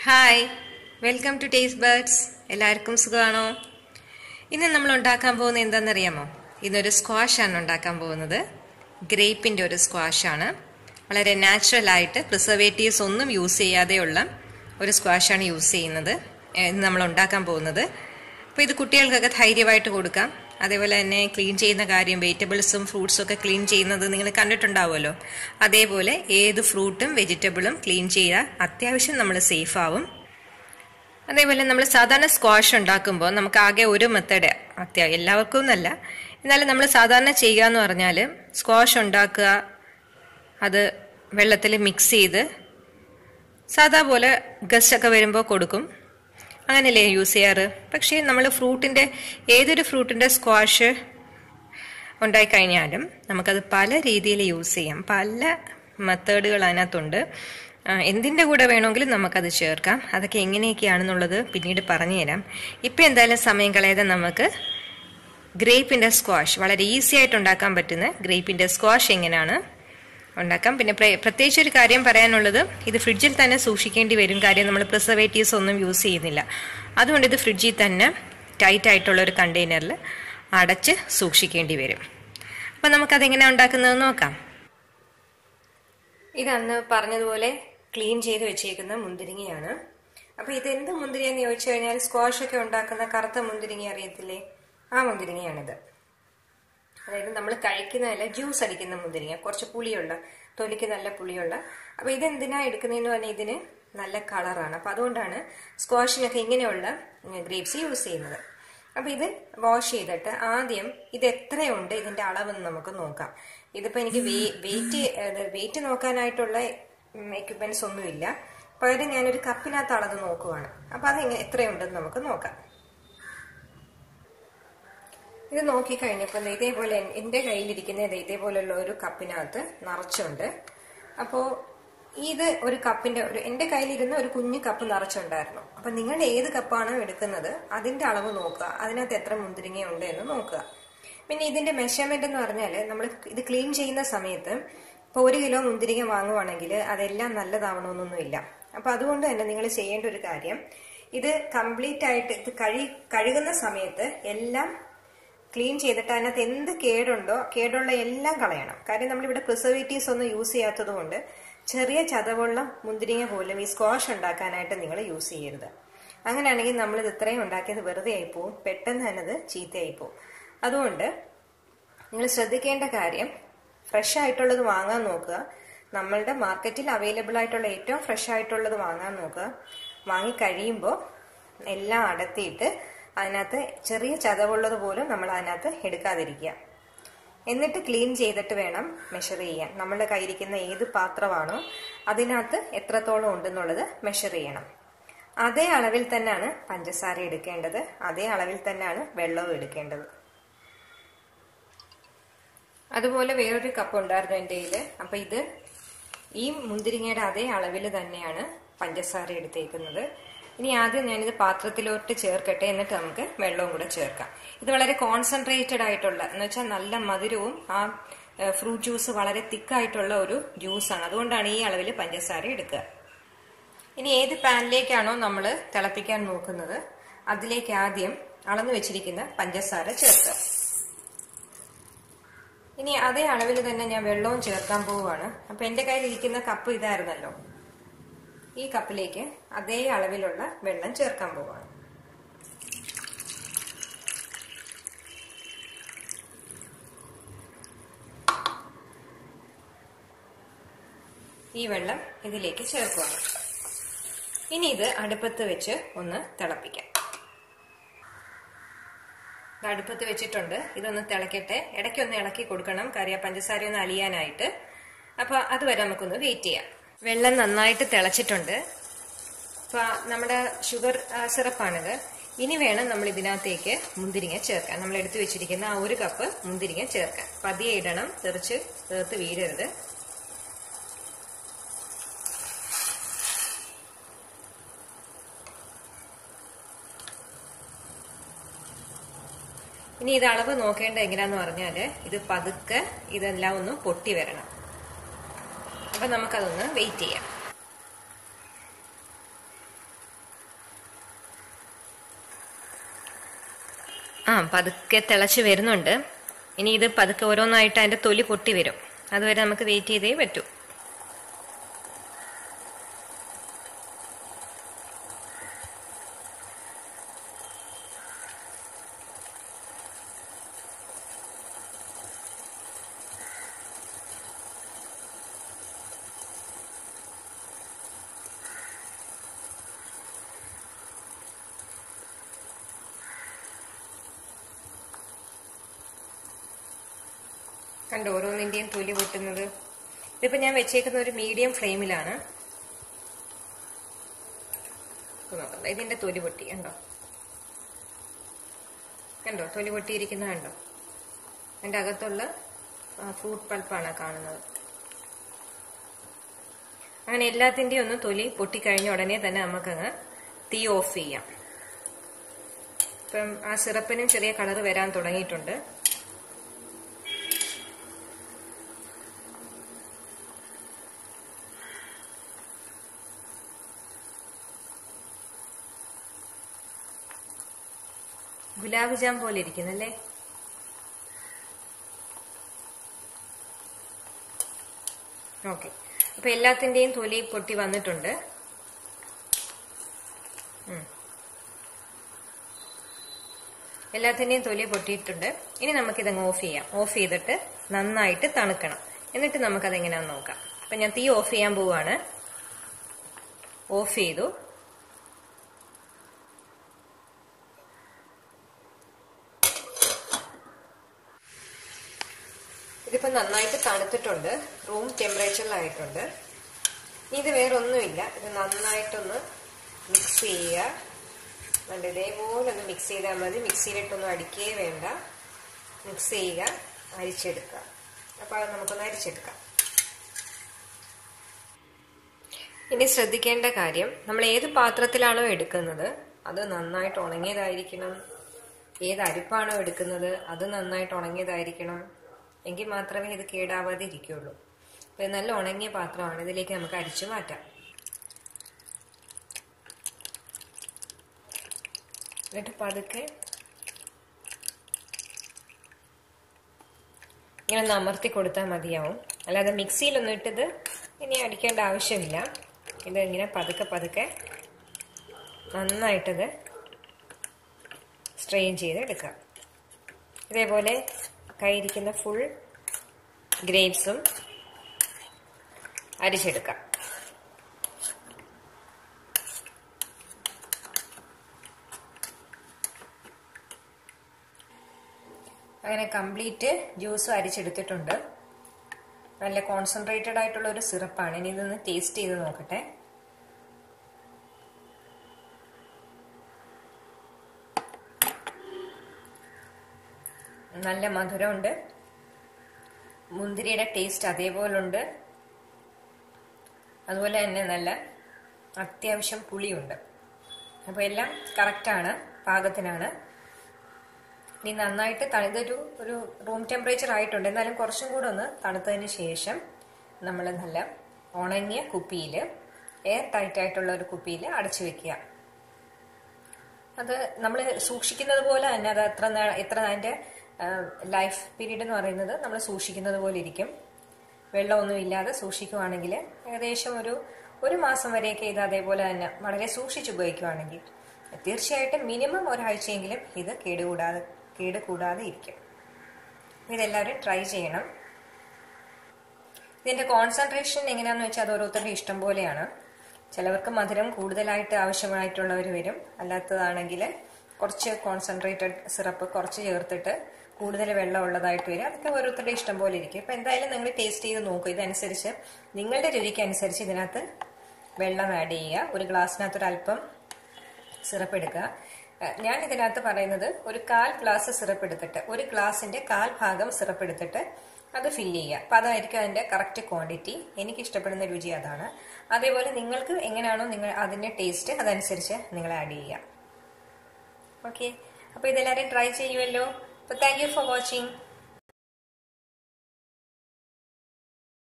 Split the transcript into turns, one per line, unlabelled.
Hi welcome to taste birds എല്ലാവർക്കും സുഖമാണോ ഇന്ന് നമ്മൾ ഉണ്ടാക്കാൻ പോകുന്നത് എന്താണെന്നറിയാമോ ഇന്നൊരു സ്ക്വാഷാണ് ഉണ്ടാക്കാൻ പോകുന്നത് ഗ്രേപ്പിൻ്റെ ഒരു സ്ക്വാഷാണ് വളരെ നാച്ചുറലായിട്ട് പ്രിസർവേറ്റീവ്സ് ഒന്നും യൂസ് ചെയ്യാതെയുള്ള ഒരു സ്ക്വാഷാണ് യൂസ് ചെയ്യുന്നത് ഏഹ് ഇന്ന് നമ്മൾ ഉണ്ടാക്കാൻ പോകുന്നത് അപ്പോൾ ഇത് കുട്ടികൾക്കൊക്കെ ധൈര്യമായിട്ട് കൊടുക്കാം അതേപോലെ തന്നെ ക്ലീൻ ചെയ്യുന്ന കാര്യം വെജിറ്റബിൾസും ഫ്രൂട്ട്സും ഒക്കെ ക്ലീൻ ചെയ്യുന്നത് നിങ്ങൾ കണ്ടിട്ടുണ്ടാവുമല്ലോ അതേപോലെ ഏത് ഫ്രൂട്ടും വെജിറ്റബിളും ക്ലീൻ ചെയ്യുക അത്യാവശ്യം നമ്മൾ സേഫ് ആവും അതേപോലെ നമ്മൾ സാധാരണ സ്ക്വാഷ് ഉണ്ടാക്കുമ്പോൾ നമുക്ക് ആകെ ഒരു മെത്തേഡ് അത്യാ എല്ലാവർക്കും എന്നല്ല എന്നാലും നമ്മൾ സാധാരണ ചെയ്യുക എന്ന് പറഞ്ഞാൽ സ്ക്വാഷ് ഉണ്ടാക്കുക അത് വെള്ളത്തിൽ മിക്സ് ചെയ്ത് സാധാ പോലെ ഗസ്റ്റ് ഒക്കെ വരുമ്പോൾ കൊടുക്കും അങ്ങനെയല്ലേ യൂസ് ചെയ്യാറ് പക്ഷേ നമ്മൾ ഫ്രൂട്ടിൻ്റെ ഏതൊരു ഫ്രൂട്ടിൻ്റെ സ്ക്വാഷ് ഉണ്ടായിക്കഴിഞ്ഞാലും നമുക്കത് പല രീതിയിൽ യൂസ് ചെയ്യാം പല മെത്തേഡുകൾ അതിനകത്തുണ്ട് ആ, എന്തിൻ്റെ കൂടെ വേണമെങ്കിലും നമുക്കത് ചേർക്കാം അതൊക്കെ എങ്ങനെയൊക്കെയാണെന്നുള്ളത് പിന്നീട് പറഞ്ഞു തരാം ഇപ്പം എന്തായാലും സമയം കളയാതെ നമുക്ക് ഗ്രേപ്പിൻ്റെ സ്ക്വാഷ് വളരെ ഈസി ആയിട്ട് ഉണ്ടാക്കാൻ പറ്റുന്ന ഗ്രേപ്പിൻ്റെ സ്ക്വാഷ് എങ്ങനെയാണ് ഉണ്ടാക്കാം പിന്നെ പ്ര- പ്രത്യേകിച്ച് ഒരു കാര്യം പറയാനുള്ളത് ഇത് ഫ്രിഡ്ജിൽ തന്നെ സൂക്ഷിക്കേണ്ടി വരും കാര്യം നമ്മൾ പ്രിസർവേറ്റീവ്സ് ഒന്നും യൂസ് ചെയ്യുന്നില്ല അതുകൊണ്ട് ഇത് ഫ്രിഡ്ജിൽ തന്നെ ടൈറ്റ് ആയിട്ടുള്ള ഒരു കണ്ടെയ്നറിൽ അടച്ച് സൂക്ഷിക്കേണ്ടി വരും അപ്പം നമുക്കതെങ്ങനെയാണ് ഉണ്ടാക്കുന്നതെന്ന് നോക്കാം ഇതന്ന് പറഞ്ഞതുപോലെ ക്ലീൻ ചെയ്ത് വെച്ചേക്കുന്ന മുന്തിരിങ്ങയാണ് അപ്പോൾ ഇത് എന്ത് മുന്തിരിയെന്ന് ചോദിച്ചു കഴിഞ്ഞാൽ സ്ക്വാഷ് ഒക്കെ ഉണ്ടാക്കുന്ന കറുത്ത മുന്തിരിങ്ങ അറിയത്തില്ലേ ആ മുന്തിരിങ്ങയാണിത് അതായത് നമ്മൾ കഴിക്കുന്നതല്ല ജ്യൂസ് അടിക്കുന്ന മുന്തിരിങ്ങ കുറച്ച് പുളിയുള്ള തൊലിക്ക് നല്ല പുളിയുള്ള അപ്പൊ ഇതെന്തിനാ എടുക്കുന്നതെന്ന് പറഞ്ഞാൽ ഇതിന് നല്ല കളറാണ് അപ്പൊ അതുകൊണ്ടാണ് സ്ക്വാഷിനൊക്കെ ഇങ്ങനെയുള്ള ഗ്രേപ്സ് യൂസ് ചെയ്യുന്നത് അപ്പൊ ഇത് വാഷ് ചെയ്തിട്ട് ആദ്യം ഇത് എത്രയുണ്ട് ഇതിന്റെ അളവെന്ന് നമുക്ക് നോക്കാം ഇതിപ്പോ എനിക്ക് വെയിറ്റ് വെയിറ്റ് നോക്കാനായിട്ടുള്ള എക്യുപ്മെന്റ്സ് ഒന്നുമില്ല പകരം ഞാനൊരു കപ്പിനകത്ത് അളന്ന് നോക്കുവാണ് അപ്പൊ അത് എങ്ങനെ- എത്രയുണ്ടെന്ന് നമുക്ക് നോക്കാം ഇത് നോക്കിക്കഴിഞ്ഞപ്പോൾ ദേ ഇതേപോലെ എൻ- എൻ്റെ കയ്യിലിരിക്കുന്ന ദേ ഇതേപോലെയുള്ള ഒരു കപ്പിനകത്ത് നിറച്ചുണ്ട് അപ്പോൾ ഇത് ഒരു കപ്പിന്റെ ഒരു എൻ്റെ കയ്യിലിരുന്ന ഒരു കുഞ്ഞു കപ്പ് നിറച്ചുണ്ടായിരുന്നു അപ്പൊ നിങ്ങൾ ഏത് കപ്പാണോ എടുക്കുന്നത് അതിന്റെ അളവ് നോക്കുക അതിനകത്ത് എത്ര മുന്തിരിങ്ങ ഉണ്ട് എന്ന് നോക്കുക പിന്നെ ഇതിന്റെ മെഷർമെന്റ് എന്ന് പറഞ്ഞാൽ നമ്മൾ ഇത് ക്ലീൻ ചെയ്യുന്ന സമയത്ത് ഇപ്പോൾ ഒരു കിലോ മുന്തിരിങ്ങ വാങ്ങുവാണെങ്കിൽ അതെല്ലാം നല്ലതാവണമെന്നൊന്നുമില്ല അപ്പൊ അതുകൊണ്ട് തന്നെ നിങ്ങൾ ചെയ്യേണ്ട ഒരു കാര്യം ഇത് കംപ്ലീറ്റ് ആയിട്ട് ഇത് കഴി കഴുകുന്ന സമയത്ത് എല്ലാം ക്ലീൻ ചെയ്തിട്ട് അതിനകത്ത് എന്ത് കേടുണ്ടോ കേടുള്ള എല്ലാം കളയണം കാര്യം നമ്മളിവിടെ പ്രിസർവേറ്റീവ്സ് ഒന്നും യൂസ് ചെയ്യാത്തത് കൊണ്ട് ചെറിയ ചതവുള്ള മുന്തിരിങ്ങ പോലും ഈ സ്ക്വാഷ് ഉണ്ടാക്കാനായിട്ട് നിങ്ങൾ യൂസ് ചെയ്യരുത് അങ്ങനെയാണെങ്കിൽ നമ്മൾ ഇത് ഇത്രയും ഉണ്ടാക്കിയത് വെറുതെ ആയിപ്പോവും പെട്ടെന്ന് തന്നെ അത് ചീത്തയായിപ്പോവും അതുകൊണ്ട് നിങ്ങൾ ശ്രദ്ധിക്കേണ്ട കാര്യം ഫ്രഷ് ആയിട്ടുള്ളത് വാങ്ങാൻ നോക്കുക നമ്മളുടെ മാർക്കറ്റിൽ അവൈലബിൾ ആയിട്ടുള്ള ഏറ്റവും ഫ്രഷ് ആയിട്ടുള്ളത് വാങ്ങാൻ നോക്കുക വാങ്ങി കഴിയുമ്പോൾ എല്ലാം അടത്തിയിട്ട് അതിനകത്ത് ചെറിയ ചതവുള്ളത് പോലും നമ്മൾ അതിനകത്ത് എടുക്കാതിരിക്കുക എന്നിട്ട് ക്ലീൻ ചെയ്തിട്ട് വേണം മെഷർ ചെയ്യാൻ നമ്മളുടെ കയ്യിരിക്കുന്ന ഏത് പാത്രമാണോ അതിനകത്ത് എത്രത്തോളം ഉണ്ടെന്നുള്ളത് മെഷർ ചെയ്യണം അതേ അളവിൽ തന്നെയാണ് പഞ്ചസാര എടുക്കേണ്ടത് അതേ അളവിൽ തന്നെയാണ് വെള്ളവും എടുക്കേണ്ടത് അതുപോലെ വേറൊരു കപ്പ് ഉണ്ടായിരുന്നു എൻ്റെ കയ്യിൽ അപ്പൊ ഇത് ഈ മുന്തിരിങ്ങയുടെ അതേ അളവിൽ തന്നെയാണ് പഞ്ചസാര എടുത്തേക്കുന്നത് ഇനി ആദ്യം ഞാനിത് പാത്രത്തിലോട്ട് ചേർക്കട്ടെ എന്നിട്ട് നമുക്ക് വെള്ളവും കൂടെ ചേർക്കാം ഇത് വളരെ കോൺസെൻട്രേറ്റഡ് ആയിട്ടുള്ള എന്ന് വെച്ചാൽ നല്ല മധുരവും ആ ഫ്രൂട്ട് ജ്യൂസ് വളരെ തിക്കായിട്ടുള്ള ഒരു ജ്യൂസാണ് അതുകൊണ്ടാണ് ഈ അളവിൽ പഞ്ചസാര എടുക്കുക ഇനി ഏത് പാനിലേക്കാണോ നമ്മൾ തിളപ്പിക്കാൻ നോക്കുന്നത് അതിലേക്ക് ആദ്യം അളന്നു വെച്ചിരിക്കുന്ന പഞ്ചസാര ചേർക്കുക ഇനി അതേ അളവിൽ തന്നെ ഞാൻ വെള്ളവും ചേർക്കാൻ പോവുകയാണ് അപ്പൊ എന്റെ കയ്യിൽ ഇരിക്കുന്ന കപ്പ് ഇതായിരുന്നല്ലോ ഈ കപ്പിലേക്ക് അതേ അളവിലുള്ള വെള്ളം ചേർക്കാൻ പോവുകയാണ് ഈ വെള്ളം ഇതിലേക്ക് ചേർക്കുകയാണ് ഇനി ഇത് അടുപ്പത്ത് വെച്ച് ഒന്ന് തിളപ്പിക്കാം ഇത് അടുപ്പത്ത് വെച്ചിട്ടുണ്ട് ഇതൊന്ന് തിളക്കട്ടെ ഇടയ്ക്കൊന്ന് ഇളക്കി കൊടുക്കണം കാര്യം ആ പഞ്ചസാര ഒന്ന് അലിയാനായിട്ട് അപ്പൊ അതുവരെ നമുക്കൊന്ന് വെയിറ്റ് ചെയ്യാം വെള്ളം നന്നായിട്ട് തിളച്ചിട്ടുണ്ട് അപ്പൊ നമ്മുടെ ഷുഗർ സിറപ്പാണിത് ഇനി വേണം നമ്മൾ ഇതിനകത്തേക്ക് മുന്തിരിങ്ങ ചേർക്കാൻ നമ്മൾ എടുത്തു വെച്ചിരിക്കുന്ന ആ ഒരു കപ്പ് മുന്തിരിങ്ങ ചേർക്കാൻ പതിയെ ഇടണം തെറിച്ച് തീർത്ത് വീഴരുത് ഇനി ഇത് അളവ് നോക്കേണ്ട എങ്ങനെയാന്ന് പറഞ്ഞാല് ഇത് പതുക്കെ ഇതെല്ലാം ഒന്ന് പൊട്ടി വരണം അപ്പൊ നമുക്കതൊന്ന് വെയിറ്റ് ചെയ്യാം ആ പതുക്കെ തിളച്ച് വരുന്നുണ്ട് ഇനി ഇത് പതുക്കെ ഓരോന്നായിട്ട് അതിന്റെ തൊലി പൊട്ടി വരും അതുവരെ നമുക്ക് വെയിറ്റ് ചെയ്തേ പറ്റൂ കണ്ടോ ഓരോന്നിന്റെയും തൊലി പൊട്ടുന്നത് ഇതിപ്പോ ഞാൻ വെച്ചേക്കുന്ന ഒരു മീഡിയം ഫ്ലെയിമിലാണ് ഇപ്പൊ നോക്കാം. ഇതിന്റെ തൊലി പൊട്ടി കണ്ടോ കണ്ടോ തൊലി പൊട്ടിയിരിക്കുന്ന കണ്ടോ അതിന്റെ അകത്തുള്ള ഫ്രൂട്ട് പൾപ്പാണ് കാണുന്നത് അങ്ങനെ എല്ലാത്തിന്റെയും ഒന്ന് തൊലി പൊട്ടിക്കഴിഞ്ഞ ഉടനെ തന്നെ നമുക്കങ്ങ് തീ ഓഫ് ചെയ്യാം ഇപ്പം ആ സിറപ്പിനും ചെറിയ കളർ വരാൻ തുടങ്ങിയിട്ടുണ്ട് ഗുലാബ് ജാം പോലെ ഇരിക്കുന്നല്ലേ ഓക്കെ അപ്പൊ എല്ലാത്തിന്റെയും തൊലി പൊട്ടി വന്നിട്ടുണ്ട് ഉം. എല്ലാത്തിന്റെയും തൊലി പൊട്ടിയിട്ടുണ്ട് ഇനി നമുക്കിതങ്ങ് ഓഫ് ചെയ്യാം ഓഫ് ചെയ്തിട്ട് നന്നായിട്ട് തണുക്കണം എന്നിട്ട് നമുക്കത് എങ്ങനെയാന്ന് നോക്കാം അപ്പൊ ഞാൻ തീ ഓഫ് ചെയ്യാൻ പോവാണ് ഓഫ് ചെയ്തു ഇതിപ്പോ നന്നായിട്ട് തണുത്തിട്ടുണ്ട് റൂം ടെമ്പറേച്ചറിലായിട്ടുണ്ട് ഇനി ഇത് വേറെ ഒന്നുമില്ല ഇത് നന്നായിട്ടൊന്ന് മിക്സ് ചെയ്യുക അതുകൊണ്ട് ഇതേപോലെ ഒന്ന് മിക്സ് ചെയ്താൽ മതി മിക്സിയിലിട്ടൊന്നും അടിക്കേ വേണ്ട മിക്സ് ചെയ്യുക അരിച്ചെടുക്കുക അപ്പോൾ അത് നമുക്കൊന്ന് അരിച്ചെടുക്കാം ഇനി ശ്രദ്ധിക്കേണ്ട കാര്യം നമ്മൾ ഏത് പാത്രത്തിലാണോ എടുക്കുന്നത് അത് നന്നായിട്ട് ഉണങ്ങിയതായിരിക്കണം ഏത് അരിപ്പാണോ എടുക്കുന്നത് അത് നന്നായിട്ട് ഉണങ്ങിയതായിരിക്കണം എങ്കിൽ മാത്രമേ ഇത് കേടാവാതെ ഇരിക്കുള്ളൂ അപ്പോൾ ഇത് നല്ല ഉണങ്ങിയ പാത്രമാണ് ഇതിലേക്ക് നമുക്ക് അരിച്ചു മാറ്റാം എന്നിട്ട് പതുക്കെ ഇങ്ങനെ ഒന്ന് അമർത്തി കൊടുത്താൽ മതിയാവും അല്ലാതെ മിക്സിയിലൊന്നും ഇട്ടത് ഇനി അടിക്കേണ്ട ആവശ്യമില്ല ഇത് ഇങ്ങനെ പതുക്കെ പതുക്കെ നന്നായിട്ടത് സ്ട്രെയിൻ ചെയ്ത് എടുക്കാം ഇതേപോലെ കയ്യിരിക്കുന്ന ഫുൾ ഗ്രേപ്സും അരിച്ചെടുക്കാം അങ്ങനെ കംപ്ലീറ്റ് ജ്യൂസും അരിച്ചെടുത്തിട്ടുണ്ട് നല്ല കോൺസെൻട്രേറ്റഡ് ആയിട്ടുള്ള ഒരു സിറപ്പാണ് ഇനി ഇതൊന്ന് ടേസ്റ്റ് ചെയ്ത് നോക്കട്ടെ നല്ല മധുരമുണ്ട് മുന്തിരിയുടെ ടേസ്റ്റ് അതേപോലുണ്ട് അതുപോലെ തന്നെ നല്ല അത്യാവശ്യം പുളിയുണ്ട് അപ്പോൾ എല്ലാം കറക്റ്റാണ് പാകത്തിനാണ് ഇനി നന്നായിട്ട് തണുതൊരു ഒരു റൂം ടെമ്പറേച്ചർ ആയിട്ടുണ്ട് എന്നാലും കുറച്ചും കൂടെ ഒന്ന് തണുത്തതിന് ശേഷം നമ്മൾ നല്ല ഉണങ്ങിയ കുപ്പിയിൽ എയർ ടൈറ്റ് ആയിട്ടുള്ള ഒരു കുപ്പിയിൽ അടച്ചു വെക്കുക അത് നമ്മൾ സൂക്ഷിക്കുന്നത് പോലെ തന്നെ അത് എത്ര നാ- എത്ര അതിന്റെ ലൈഫ് പീരീഡ് എന്ന് പറയുന്നത് നമ്മൾ സൂക്ഷിക്കുന്നത് പോലെ ഇരിക്കും വെള്ളമൊന്നും ഇല്ലാതെ സൂക്ഷിക്കുവാണെങ്കിൽ ഏകദേശം ഒരു ഒരു മാസം വരെയൊക്കെ ഇത് അതേപോലെ തന്നെ വളരെ സൂക്ഷിച്ച് ഉപയോഗിക്കുവാണെങ്കിൽ തീർച്ചയായിട്ടും മിനിമം ഒരാഴ്ചയെങ്കിലും ഇത് കേടുകൂടാതെ കേട് കൂടാതെ ഇരിക്കും ഇതെല്ലാവരും ട്രൈ ചെയ്യണം ഇതിന്റെ കോൺസെൻട്രേഷൻ എങ്ങനെയാണെന്ന് വെച്ചാൽ അത് ഓരോരുത്തരുടെ ഇഷ്ടം പോലെയാണ് ചിലവർക്ക് മധുരം കൂടുതലായിട്ട് ആവശ്യമായിട്ടുള്ളവർ വരും അല്ലാത്തതാണെങ്കിൽ കുറച്ച് കോൺസെൻട്രേറ്റഡ് സിറപ്പ് കുറച്ച് ചേർത്തിട്ട് കൂടുതൽ വെള്ളം ഉള്ളതായിട്ട് വരും അതൊക്കെ ഓരോരുത്തരുടെ ഇഷ്ടം പോലെ ഇരിക്കും അപ്പം എന്തായാലും നിങ്ങൾ ടേസ്റ്റ് ചെയ്ത് നോക്കുക ഇതനുസരിച്ച് നിങ്ങളുടെ രുചിക്ക് അനുസരിച്ച് ഇതിനകത്ത് വെള്ളം ആഡ് ചെയ്യുക ഒരു ഗ്ലാസ്സിനകത്ത് ഒരു അല്പം സിറപ്പ് എടുക്കുക ഏഹ് ഞാൻ ഇതിനകത്ത് പറയുന്നത് ഒരു കാൽ ഗ്ലാസ് സിറപ്പ് എടുത്തിട്ട് ഒരു ഗ്ലാസിന്റെ കാൽ ഭാഗം സിറപ്പ് എടുത്തിട്ട് അത് ഫില്ല് ചെയ്യുക അപ്പം അതായിരിക്കും അതിന്റെ കറക്റ്റ് ക്വാണ്ടിറ്റി എനിക്ക് ഇഷ്ടപ്പെടുന്ന രുചി അതാണ് അതേപോലെ നിങ്ങൾക്ക് എങ്ങനെയാണോ നിങ്ങൾ അതിന്റെ ടേസ്റ്റ് അതനുസരിച്ച് നിങ്ങൾ ആഡ് ചെയ്യുക ഓക്കെ അപ്പോൾ ഇതെല്ലാവരും ട്രൈ ചെയ്യുമല്ലോ അപ്പോൾ താങ്ക് യു ഫോർ വാച്ചിങ്